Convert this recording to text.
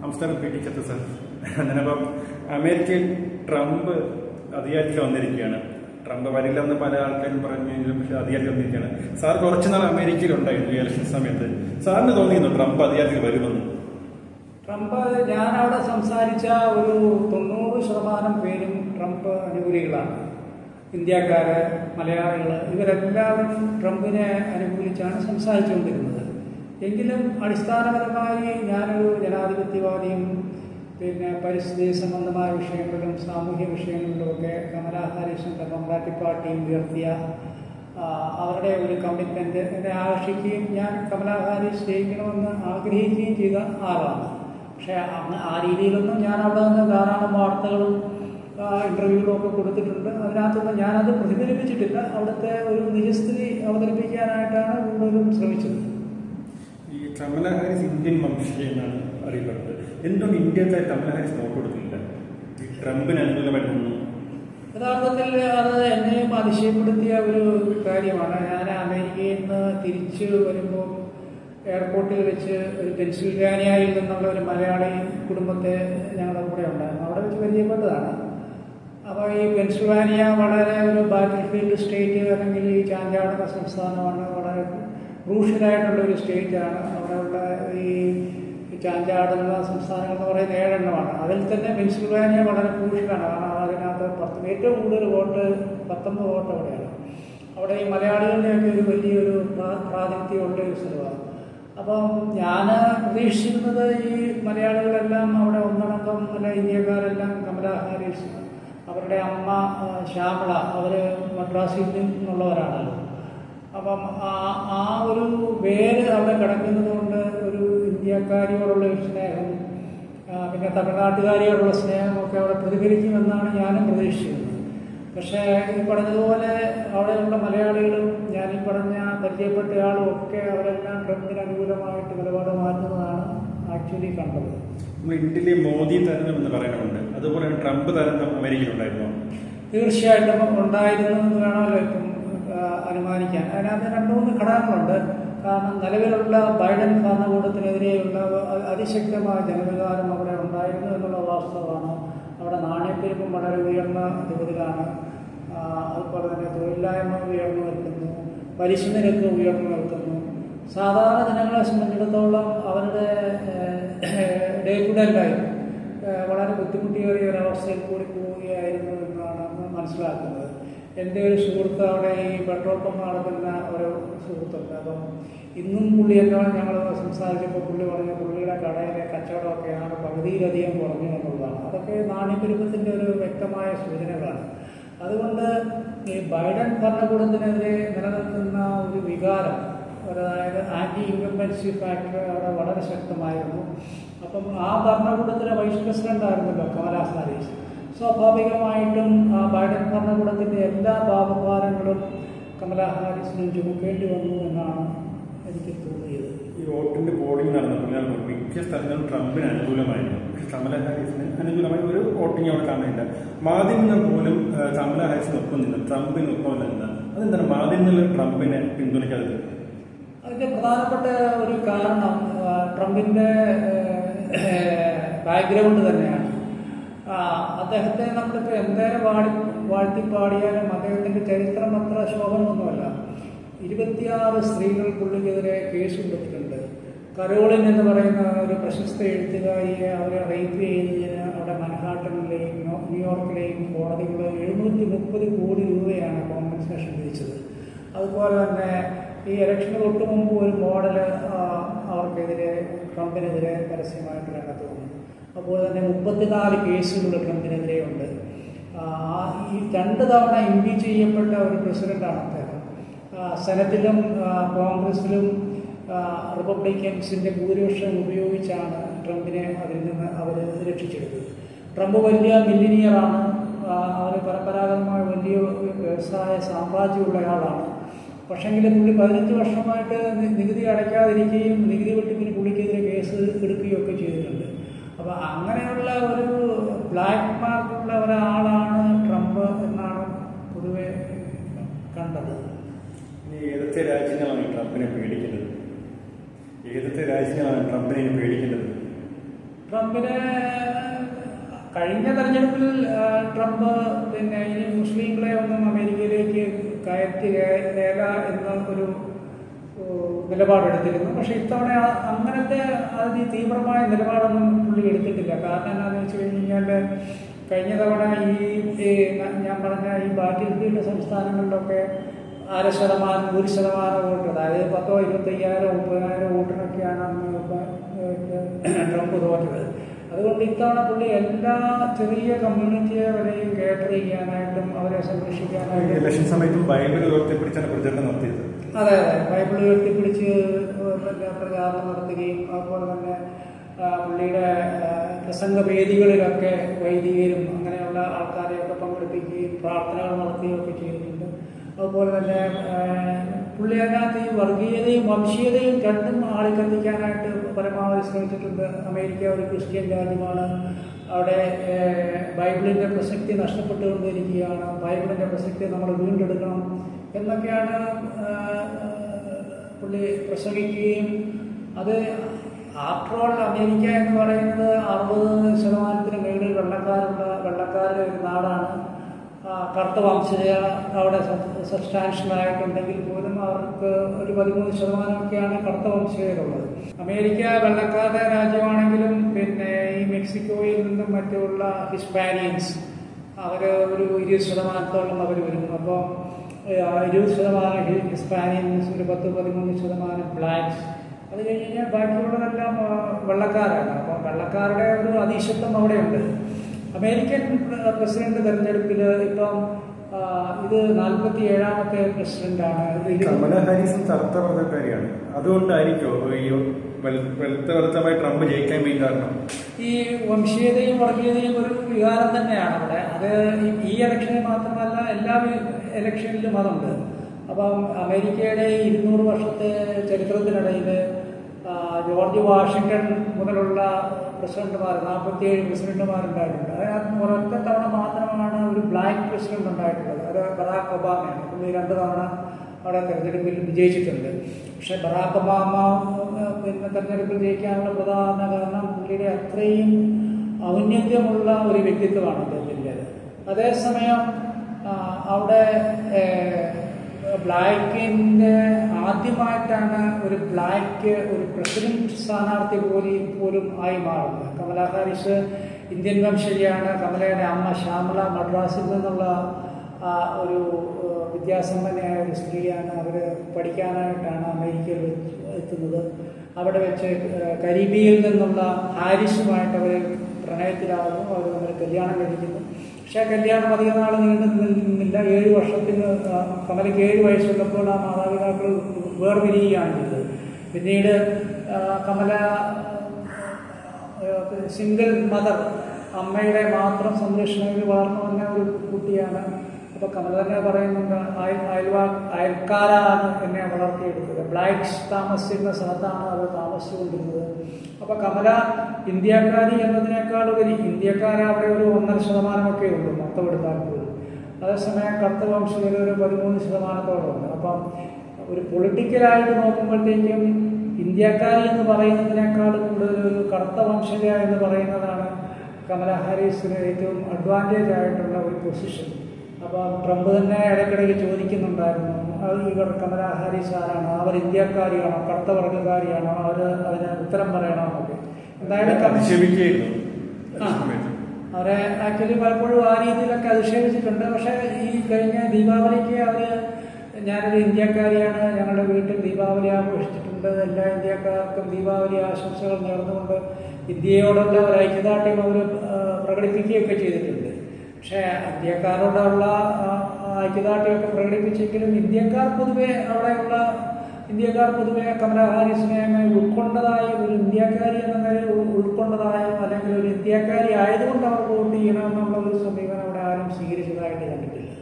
നമസ്കാരം P T ചത്ത് sir ഞാനപ്പം അമേരിക്കയിൽ ട്രംപ് അധികാരത്തിൽ വന്നിരിക്കുകയാണ് ട്രംപ് വരില്ലെന്ന് പല ആൾക്കാരും പറഞ്ഞെങ്കിലും പക്ഷെ അധികാരത്തിൽ വന്നിരിക്കുകയാണ് സാർ കുറച്ചു നാൾ അമേരിക്കയിൽ ഉണ്ടായിരുന്നു ഈ ഇലക്ഷൻ സമയത്ത് സാറിന് തോന്നിയിരുന്നു ട്രംപ് അധികാരത്തിൽ വരുമെന്ന് ട്രംപ് ഞാൻ അവിടെ സംസാരിച്ച ഒരു തൊണ്ണൂറ് ശതമാനം പേരും ട്രംപ് അനുകൂലികളാണ് ഇന്ത്യക്കാര് മലയാളികൾ ഇവരെല്ലാവരും ട്രംപിനെ അനുകൂലിച്ചാണ് സംസാരിച്ചുകൊണ്ടിരുന്നത് എങ്കിലും അടിസ്ഥാനപരമായി ഞാനൊരു ജനാധിപത്യവാദിയും പിന്നെ പരിസ്ഥിതി സംബന്ധമായ വിഷയങ്ങളിലും സാമൂഹ്യ വിഷയങ്ങളിലുമൊക്കെ കമലാ ഹാരിസും ഡെമോക്രാറ്റിക് പാർട്ടിയും ഉയർത്തിയ ആ, അവരുടെ ഒരു കമ്മിറ്റ്മെന്റ് എന്നെ ആകർഷിക്കുകയും ഞാൻ കമലാ ഹാരിസ് ജയിക്കണമെന്ന് ആഗ്രഹിക്കുകയും ചെയ്ത ആളാണ് പക്ഷേ അന്ന് ആ രീതിയിലൊന്നും ഞാൻ അവിടെ നിന്ന് ധാരാളം വാർത്തകളും ആ, ഇന്റർവ്യൂകളും ഒക്കെ കൊടുത്തിട്ടുണ്ട് അതിനകത്തൊന്നും ഞാനത് പ്രതിഫലിപ്പിച്ചിട്ടില്ല അവിടുത്തെ ഒരു നിജസ്ഥിതി അവതരിപ്പിക്കാനായിട്ടാണ് കൂടുതലും ശ്രമിച്ചത് ഈ കമല ഹാരിസ് ഇന്ത്യൻ വംശീയ എന്നാണ് അറിയപ്പെടുന്നത് എന്തുകൊണ്ട് ഇന്ത്യത്തെ കമല ഹാരിസ് നോട്ട് കൊടുത്തില്ല ഈ ട്രംപിന് അനുകൂലമായിട്ടൊന്നും യഥാർത്ഥത്തിൽ അത് എന്നെയും അതിശയപ്പെടുത്തിയ ഒരു കാര്യമാണ് ഞാൻ അമേരിക്കയിൽ നിന്ന് തിരിച്ചു വരുമ്പോൾ എയർപോർട്ടിൽ വെച്ച് ഒരു പെൻസിൽവാനിയയിൽ നിന്നുള്ള ഒരു മലയാളി കുടുംബത്തെ ഞങ്ങളുടെ കൂടെ ഉണ്ടായിരുന്നു അവിടെ വെച്ച് പരിചയപ്പെട്ടതാണ് അപ്പോൾ ഈ പെൻസിൽവാനിയ വളരെ ഒരു ബാറ്റിൽ ഫീൽഡ് സ്റ്റേറ്റ് അല്ലെങ്കിൽ ഈ ചാഞ്ചാടുന്ന സംസ്ഥാനമാണ് വളരെ ക്രൂഷ്യലായിട്ടുള്ള ഒരു സ്റ്റേറ്റാണ് അവിടെയുള്ള ഈ ഈ ചാഞ്ചാടുന്ന സംസ്ഥാനങ്ങൾ എന്ന് പറയുന്നത് ഏഴെണ്ണമാണ് അതിൽ തന്നെ പെൻസിൽവാനിയ വളരെ ക്രൂഷ്യലാണ് കാരണം അതിനകത്ത് പത്ത് ഏറ്റവും കൂടുതൽ വോട്ട് പത്തൊമ്പത് വോട്ട് അവിടെയാണ് അവിടെ ഈ മലയാളികളുടെയൊക്കെ ഒരു വലിയൊരു പ്രാ- പ്രാതിനിധ്യമുള്ള ഒരു സ്ഥലമാണ് അപ്പം ഞാൻ പ്രതീക്ഷിച്ചിരുന്നത് ഈ മലയാളികളെല്ലാം അവിടെ ഒന്നടങ്കം അല്ല ഇന്ത്യക്കാരെല്ലാം കമലാ ഹാരിസ് അവരുടെ അമ്മ ആ, ശ്യാമള അവർ മദ്രാസിൽ നിന്നുള്ളവരാണല്ലോ അപ്പം ആ ആ ഒരു വേര് അവിടെ കിടക്കുന്നത് കൊണ്ട് ഒരു ഇന്ത്യക്കാരിയോടുള്ള ഒരു സ്നേഹം ആ, പിന്നെ തമിഴ്നാട്ടുകാരിയോടുള്ള സ്നേഹമൊക്കെ അവിടെ പ്രതിഫലിക്കുമെന്നാണ് ഞാനും പ്രതീക്ഷിക്കുന്നത് പക്ഷേ ഈ പറഞ്ഞതുപോലെ അവിടെയുള്ള മലയാളികളും ഞാൻ ഈ പറഞ്ഞ പരിചയപ്പെട്ടയാളും ഒക്കെ അവരെല്ലാം ട്രംപിന് അനുകൂലമായിട്ട് നിലപാട് മാറ്റുന്നതാണ് ആക്ച്വലി കണ്ടത് നമ്മൾ ഇന്ത്യയിലെ മോദി തരംഗം എന്ന് പറയുന്നുണ്ട് അതുപോലെ തന്നെ ട്രംപ് തരംഗം അമേരിക്കയിലുണ്ടായിരുന്നു തീർച്ചയായിട്ടും ഉണ്ടായിരുന്നു എന്ന് വേണമല്ലോ ഇപ്പം ആ, അനുമാനിക്കാൻ അതിനകത്ത് രണ്ട് മൂന്ന് ഘടകങ്ങളുണ്ട് കാരണം നിലവിലുള്ള ബൈഡൻ ഭരണകൂടത്തിനെതിരെയുള്ള അ- അതിശക്തമായ ജനവികാരം അവിടെ ഉണ്ടായിരുന്നു എന്നുള്ള വാസ്തവമാണ് അവിടെ നാണയപ്പെരുപ്പം വളരെ ഉയർന്ന തോതിലാണ് ആ, അതുപോലെ തന്നെ തൊഴിലില്ലായ്മ ഉയർന്നു നിൽക്കുന്നു പലിശ നിരക്ക് ഉയർന്നു നിൽക്കുന്നു സാധാരണ ജനങ്ങളെ സംബന്ധിച്ചിടത്തോളം അവരുടെ ഡേ ടു ഡേ ലൈഫ് ഏഹ് വളരെ ബുദ്ധിമുട്ടിയേറിയ ഒരവസ്ഥയിൽ കൂടി പോവുകയായിരുന്നു എന്നാണ് മനസ്സിലാക്കുന്നത് എൻ്റെ ഒരു സുഹൃത്ത് അവിടെ ഈ പെട്രോൾ പമ്പ് നടത്തുന്ന ഒരു സുഹൃത്തുണ്ട് അപ്പം ഇന്നും പുള്ളി എന്നോട് ഞങ്ങൾ സംസാരിച്ചപ്പോൾ പുള്ളി പറഞ്ഞ പുള്ളിയുടെ കടയിലെ കച്ചവടമൊക്കെയാണ് പകുതിയിലധികം കുറഞ്ഞു എന്നുള്ളതാണ് അതൊക്കെ നാണ്യപ്പെരുപ്പത്തിൻ്റെ ഒരു വ്യക്തമായ സൂചനകളാണ് അതുകൊണ്ട് ഈ ബൈഡൻ ഭരണകൂടത്തിനെതിരെ നിലനിൽക്കുന്ന ഒരു വികാരം അതായത് ആൻറ്റി ഇൻകംബൻസി ഫാക്ടർ അവിടെ വളരെ ശക്തമായിരുന്നു അപ്പം ആ ഭരണകൂടത്തിലെ വൈസ് പ്രസിഡന്റ് ആയിരുന്നല്ലോ കമലാ ഹാരിസ് സ്വാഭാവികമായിട്ടും ആ ബൈഡൻ ഭരണകൂടത്തിൻ്റെ എല്ലാ പാപഭാരങ്ങളും കമലാ ഹാരിസിനും ചുമക്കേണ്ടി വന്നു എന്നാണ് എനിക്ക് തോന്നിയത് ഈ വോട്ടിന്റെ പോളിംഗ് നടന്നപ്പോൾ ഞാൻ നോക്കി മിക്ക സ്ഥലങ്ങളും ട്രംപിന് അനുകൂലമായിരുന്നു പക്ഷെ കമല ഹാരിസിന് അനുകൂലമായി ഒരു വോട്ടിംഗ് അവിടെ കാണുന്നില്ല മാധ്യമങ്ങൾ പോലും ആ, കമല ഹാരിസിന് ഒപ്പം നിന്ന് ട്രംപിന് ഒപ്പം നിന്ന് അതെന്താണ് മാധ്യമങ്ങൾ ട്രംപിനെ പിന്തുണയ്ക്കാതെ അതിൻ്റെ പ്രധാനപ്പെട്ട ഒരു കാരണം ആ, ട്രംപിൻ്റെ ബാക്ക്ഗ്രൗണ്ട് തന്നെയാണ് ആ, അദ്ദേഹത്തെ നമ്മളിപ്പോൾ എന്തേരം വാടി വാഴ്ത്തി പാടിയാലും അദ്ദേഹത്തിൻ്റെ ചരിത്രം അത്ര ശോഭനമൊന്നുമല്ല ഇരുപത്തിയാറ് സ്ത്രീകൾ പുള്ളിക്കെതിരെ കേസ് കൊടുത്തിട്ടുണ്ട് കരോളിൻ എന്ന് പറയുന്ന ഒരു പ്രശസ്ത എഴുത്തുകാരിയെ അവരെ റേപ്പ് ചെയ്തതിന് അവിടെ മൻഹാട്ടനിലെയും ന്യൂ- ന്യൂയോർക്കിലെയും കോടതികൾ എഴുന്നൂറ്റി മുപ്പത് കോടി രൂപയാണ് കോമ്പൻസേഷൻ വിധിച്ചത് അതുപോലെ തന്നെ ഈ ഇലക്ഷന് തൊട്ട് മുമ്പ് ഒരു മോഡൽ അവർക്കെതിരെ ട്രംപിനെതിരെ പരസ്യമായിട്ട് രംഗത്ത് വന്നു അതുപോലെ തന്നെ മുപ്പത്തിനാല് കേസുകൾ ട്രംപിനെതിരെ ഉണ്ട് ആ, ഈ രണ്ട് തവണ ഇംപീച്ച് ചെയ്യപ്പെട്ട ഒരു പ്രസിഡന്റാണ് അദ്ദേഹം ആ, സെനറ്റിലും ആ, കോൺഗ്രസിലും ആ, റിപ്പബ്ലിക്കൻസിന്റെ ഭൂരിപക്ഷം ഉപയോഗിച്ചാണ് ട്രംപിനെ അതിൽ നിന്ന് അവർ രക്ഷിച്ചെടുത്തത് ട്രംപ് വലിയ മില്ലിനിയറാണ് അവർ പരമ്പരാഗതമായ വലിയ വ്യവസായ സാമ്രാജ്യമുള്ളയാളാണ് പക്ഷെങ്കിൽ പുള്ളി പതിനഞ്ച് വർഷമായിട്ട് നി- നികുതി അടയ്ക്കാതിരിക്കുകയും നികുതി വെട്ടിപ്പിന് പുള്ളിക്കെതിരെ കേസ് എടുക്കുകയും ഒക്കെ ചെയ്തിട്ടുണ്ട് അപ്പോൾ അങ്ങനെയുള്ള ഒരു ബ്ലാക്ക് മാർക്കുള്ള ഒരാളാണ് ട്രംപ് എന്നാണ് പൊതുവെ കണ്ടത് ഇനി ഏതൊക്കെ രാജ്യങ്ങളാണ് ഈ ട്രംപിനെ പേടിക്കുന്നത് ഏതൊക്കെ രാജ്യങ്ങളാണ് ട്രംപിനെ ഇനി പേടിക്കുന്നത് ട്രംപിന് കഴിഞ്ഞ തെരഞ്ഞെടുപ്പിൽ ആ, ട്രംപ് പിന്നെ ഇനി മുസ്ലിങ്ങളെ ഒന്നും അമേരിക്കയിലേക്ക് കയറ്റുകയില്ല എന്ന ഒരു ഓ, നിലപാടെടുത്തിരുന്നു പക്ഷെ ഇത്തവണ ആ- അങ്ങനത്തെ അതി തീവ്രമായ നിലപാടൊന്നും പുള്ളി എടുത്തിട്ടില്ല കാരണം എന്താണെന്ന് വെച്ച് കഴിഞ്ഞാൽ കഴിഞ്ഞ തവണ ഈ ഈ ന- ഞാൻ പറഞ്ഞ ഈ ബാറ്റിൽ ഫീൽഡ് സംസ്ഥാനങ്ങളിലൊക്കെ അര ശതമാനം ഒരു ശതമാനം വോട്ട് അതായത് പത്തോ ഇരുപത്തയ്യായിരം മുപ്പതിനായിരം വോട്ടിനൊക്കെയാണ് അന്ന് പ- ഏഹ് ട്രംപ് തോറ്റത് അതുകൊണ്ട് ഇത്തവണ പുള്ളി എല്ലാ ചെറിയ കമ്മ്യൂണിറ്റിയെ വരെയും കേട്ടർ ചെയ്യാനായിട്ടും അവരെ സംരക്ഷിക്കാനായിട്ടും ഇലക്ഷൻ സമയത്തും ബൈബിൾ ഉയർത്തിപ്പിടിച്ചാണ് പ്രചരണം നടത്തിയത് അതെ അതെ ബൈബിൾ ഉയർത്തിപ്പിടിച്ച് പിന്നെ പ്രചാരണം നടത്തുകയും അതുപോലെ തന്നെ ആ, പുള്ളിയുടെ ആ, പ്രസംഗ വേദികളിലൊക്കെ വൈദികരും അങ്ങനെയുള്ള ആൾക്കാരെയൊക്കെ പങ്കെടുപ്പിക്കുകയും പ്രാർത്ഥനകൾ നടത്തുകയൊക്കെ ചെയ്യുന്നുണ്ട് അതുപോലെ തന്നെ ആ, പുള്ളി അതിനകത്ത് ഈ വർഗീയതയും വംശീയതയും രണ്ടും ആളിക്കത്തിക്കാനായിട്ട് പരമാവധി ശ്രമിച്ചിട്ടുണ്ട് അമേരിക്ക ഒരു ക്രിസ്ത്യൻ രാജ്യമാണ് അവിടെ ഏഹ്, ബൈബിളിൻ്റെ പ്രസക്തി നഷ്ടപ്പെട്ടുകൊണ്ടിരിക്കുകയാണ് ബൈബിളിൻ്റെ പ്രസക്തി നമ്മൾ വീണ്ടെടുക്കണം എന്നൊക്കെയാണ് ആഹ്, പുള്ളി പ്രസംഗിക്കുകയും അത് ആഫ്റ്റർ ഓൾ അമേരിക്ക എന്ന് പറയുന്നത് അറുപത് ശതമാനത്തിന് മുകളിൽ വെള്ളക്കാരുള്ള വെള്ളക്കാരുടെ ഒരു നാടാണ് ആ, കറുത്ത വംശജ അവിടെ സബ്സ്റ്റാൻഷ്യൽ ആയിട്ടുണ്ടെങ്കിൽ പോലും അവർക്ക് ഒരു പതിമൂന്ന് ശതമാനമൊക്കെയാണ് കറുത്ത വംശജരുള്ളത് അമേരിക്ക വെള്ളക്കാരുടെ രാജ്യമാണെങ്കിലും പിന്നെ ഈ മെക്സിക്കോയിൽ നിന്നും മറ്റുള്ള ഹിസ്പാനിയൻസ് അവർ ഒരു ഇരുപത് ശതമാനത്തോളം അവർ വരും അപ്പോൾ ഇരുപത് ശതമാനം ഹി- ഹിസ്പാനിയൻസ് ഒരു പത്ത് പതിമൂന്ന് ശതമാനം ബ്ലാക്സ് അത് കഴിഞ്ഞ് കഴിഞ്ഞാൽ ബാക്കിയുള്ളതെല്ലാം ആ, വെള്ളക്കാരാണ് അപ്പം വെള്ളക്കാരുടെ ഒരു അതീശത്വം അവിടെയുണ്ട് അമേരിക്കൻ പ്ര- പ്രസിഡന്റ് തെരഞ്ഞെടുപ്പിൽ ഇപ്പം ആ, ഇത് നാൽപ്പത്തി ഏഴാമത്തെ പ്രസിഡന്റാണ് ഇത് കമല ഹാരിസും കറുത്ത വർഗ്ഗക്കാരിയാണ് അതുകൊണ്ടായിരിക്കോ ഈ വെൾ- വെളുത്ത വെളുത്തമായി ട്രംപ് ജയിക്കാൻ മെയിൻ കാരണം ഈ വംശീയതയും വർഗീയതയും ഒരു വികാരം തന്നെയാണ് അവിടെ അത് ഈ- ഈ ഇലക്ഷനിൽ മാത്രമല്ല എല്ലാ വി- ഇലക്ഷനിലും അതുണ്ട് അപ്പം അമേരിക്കയുടെ ഈ ഇരുന്നൂറ് വർഷത്തെ ചരിത്രത്തിനിടയിൽ ആ, ജോർജ് വാഷിങ്ടൺ മുതലുള്ള പ്രസിഡന്റുമാർ നാൽപ്പത്തിയേഴ് പ്രസിഡന്റുമാരുണ്ടായിട്ടുണ്ട് അതിനകത്ത് ഒരൊറ്റ തവണ മാത്രമാണ് ഒരു ബ്ലാക്ക് പ്രസിഡന്റ് ഉണ്ടായിട്ടുള്ളത് അത് ബറാക്ക് ഒബാമയാണ് പുള്ളി രണ്ട് തവണ അവിടെ തെരഞ്ഞെടുപ്പിൽ വിജയിച്ചിട്ടുണ്ട് പക്ഷെ ബറാക്ക് ഒബാമ ഏഹ്, പിന്നെ തെരഞ്ഞെടുപ്പിൽ ജയിക്കാനുള്ള പ്രധാന കാരണം പുള്ളിയുടെ അത്രയും ഔന്നത്യമുള്ള ഒരു വ്യക്തിത്വമാണ് അദ്ദേഹത്തിൻ്റെത് അതേസമയം ആ, അവിടെ ഏഹ്, ബ്ലാക്കിൻ്റെ ആദ്യമായിട്ടാണ് ഒരു ബ്ലാക്ക് ഒരു പ്രസിഡന്റ് സ്ഥാനാർത്ഥി പോലും പോലും ആയി മാറുന്നത് കമല ഹാരിസ് ഇന്ത്യൻ വംശജയാണ് കമലയുടെ അമ്മ ശ്യാമള മദ്രാസിൽ നിന്നുള്ള ആ, ഒരു ഏഹ്, വിദ്യാസമ്പന്നയായ ഒരു സ്ത്രീയാണ് അവർ പഠിക്കാനായിട്ടാണ് അമേരിക്കയിൽ വെച്ച് എത്തുന്നത് അവിടെ വെച്ച് ഏഹ്, കരീബിയയിൽ നിന്നുള്ള ഹാരിസുമായിട്ട് അവർ പ്രണയത്തിലാകുന്നു അവർ തമ്മിൽ കല്യാണം കഴിക്കുന്നു പക്ഷേ ആ കല്യാണം അധികം നാൾ നീണ്ടു നിന്നില്ല ഏഴ് വർഷത്തിന് ആ, കമലയ്ക്ക് ഏഴ് വയസ്സുള്ളപ്പോൾ ആ മാതാപിതാക്കൾ വേർപിരിയുകയാണ് ചെയ്തത് പിന്നീട് ആ, കമല സിംഗിൾ മദർ അമ്മയുടെ മാത്രം സംരക്ഷണയിൽ വളർന്നു വന്ന ഒരു കുട്ടിയാണ് അപ്പോൾ കമല തന്നെ പറയുന്നുണ്ട് അയൽ അയൽവാ അയൽക്കാരാണ് എന്നെ വളർത്തിയെടുത്തത് ബ്ലാക്സ് താമസിക്കുന്ന സ്ഥലത്താണ് അവർ താമസിച്ചുകൊണ്ടിരുന്നത് അപ്പോൾ കമല ഇന്ത്യക്കാരി എന്നതിനേക്കാളുപരി ഇന്ത്യക്കാർ അവിടെ ഒരു ഒന്നര ശതമാനമൊക്കെ ഉള്ളൂ മൊത്തം എടുത്താൽ പോലും അതേസമയം കറുത്ത വംശജർ ഒരു പതിമൂന്ന് ശതമാനത്തോളം ഉണ്ട് അപ്പം ഒരു പൊളിറ്റിക്കലായിട്ട് നോക്കുമ്പോഴത്തേക്കും ഇന്ത്യക്കാരി എന്ന് പറയുന്നതിനേക്കാൾ കൂടുതൽ ഒരു കറുത്ത വംശജ എന്ന് പറയുന്നതാണ് കമല ഹാരിസിന് ഏറ്റവും അഡ്വാൻറ്റേജ് ആയിട്ടുള്ള ഒരു പൊസിഷൻ അപ്പോൾ ട്രംപ് തന്നെ ഇടയ്ക്കിടയ്ക്ക് ചോദിക്കുന്നുണ്ടായിരുന്നു അത് ഇവർ കമല ഹാരിസ് ആരാണ് അവർ ഇന്ത്യക്കാരിയാണോ കറുത്ത വർഗ്ഗക്കാരിയാണോ അവർ അതിന് ഉത്തരം പറയണമെന്നൊക്കെ എന്തായാലും കമ- അധിക്ഷേപിക്കുകയായിരുന്നു ആ. അവരെ ആക്ച്വലി പലപ്പോഴും ആ രീതിയിലൊക്കെ അധിക്ഷേപിച്ചിട്ടുണ്ട് പക്ഷേ ഈ കഴിഞ്ഞ ദീപാവലിക്ക് അവർ ഞാനൊരു ഇന്ത്യക്കാരിയാണ് ഞങ്ങളുടെ വീട്ടിൽ ദീപാവലി ആഘോഷിച്ചിട്ടുണ്ട് എല്ലാ ഇന്ത്യക്കാർക്കും ദീപാവലി ആശംസകൾ നേർന്നുകൊണ്ട് ഇന്ത്യയോടുള്ള ഒരു ഐക്യദാർഢ്യം അവർ പ്രകടിപ്പിക്കുകയൊക്കെ ചെയ്തിട്ടുണ്ട് പക്ഷേ ഇന്ത്യക്കാരോടുള്ള ആ, ആ ഐക്യദാർഢ്യമൊക്കെ പ്രകടിപ്പിച്ചെങ്കിലും ഇന്ത്യക്കാർ പൊതുവെ അവിടെയുള്ള ഇന്ത്യക്കാർ പൊതുവെ കമലാ ഹാരിസിനെ അങ്ങനെ ഉൾക്കൊണ്ടതായി ഒരു ഇന്ത്യക്കാരി എന്ന നിലയിൽ ഉൾ- ഉൾക്കൊണ്ടതായോ അല്ലെങ്കിൽ ഒരു ഇന്ത്യക്കാരി ആയതുകൊണ്ട് അവർ വോട്ട് ചെയ്യണമെന്നുള്ള ഒരു സമീപനം അവിടെ ആരും സ്വീകരിച്ചതായിട്ട് കണ്ടിട്ടില്ല